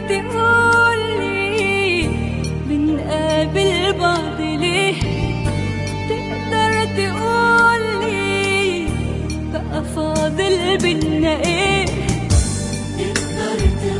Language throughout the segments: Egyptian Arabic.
تقولي بنقابل بعض ليه تقدر تقولي بقى فاضل بينا ايه تقدر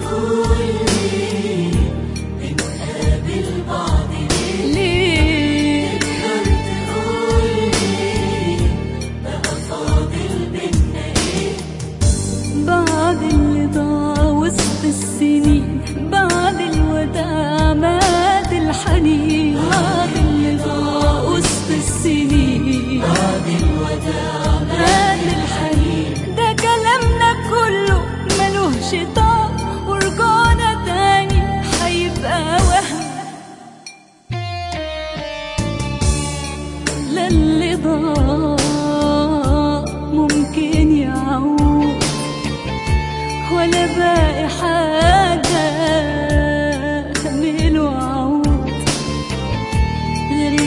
تقولي بنقابل بعض ليه ليه تقدر تقولي بقى فاضل بينا ايه بعد اللي ضاع وسط السنين بعد الوداع مات الحنين بعد اللي ضاع وسط السنين بعد الوداع مات الحنين ده كلامنا كله ملوش طعم ورجعنا تاني هيبقى وهم لا اللي ضاع ممكن يعود ولا باقي حاجة أكمل وأعود غير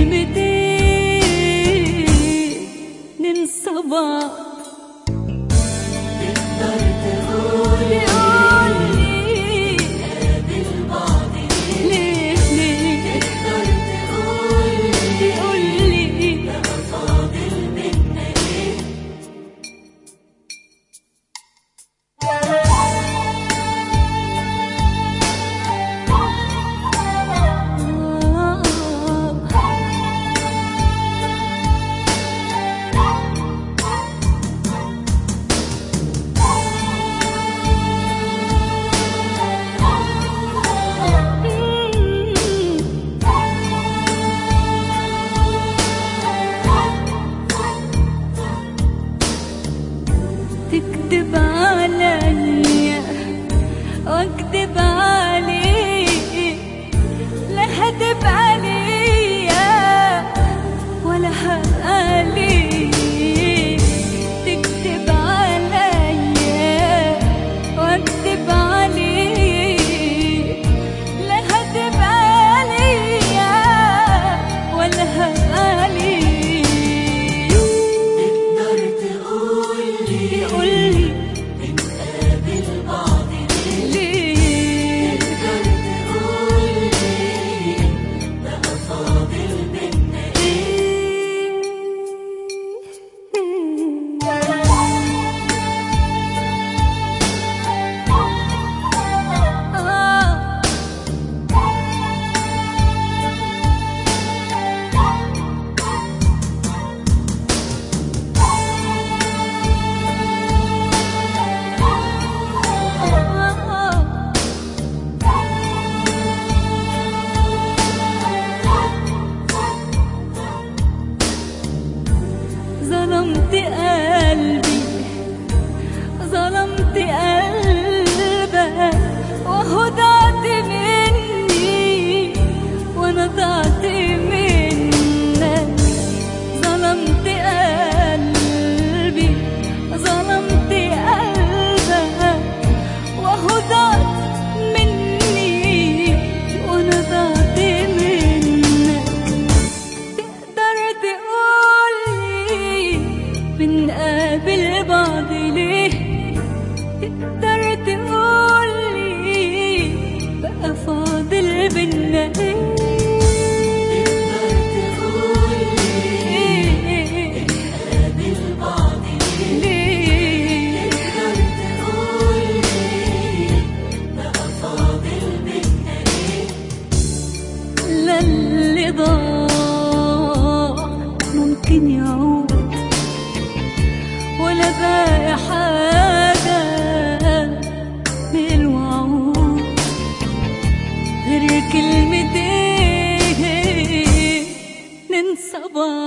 كلمتين ننسى بعض تقدر تقولي بيقولي نقابل بعض ليه ليه ليه تقدر تقولي بيقولي بقى فاضل بينا ايه تكذب عليا واكذب عليك لا هدب عليا ولا هقاليك تكذب عليا واكذب عليك لا هدب عليا ولا هقاليك تقدر تقولي يقولي بنقابل بعض ليه ليه تقدر تقولي بقى فاضل بينا آه ظلمت قلبي ظلمت قلبك وهو ضعت مني وانا ضعت منك ظلمت قلبي ظلمت قلبك وهو ضعت مني وانا ضعت منك تقدر تقولي بنقابل بعض ليه تقدر تقولي بقى فاضل بينا ايه تقدر تقولي إيه نقابل بعض ليه ليه تقدر تقولي بقى فاضل بينا ايه لا اللي ضاع ممكن يعود ولا باقي حاجة من الوعود غير كلمتين ننسى بعض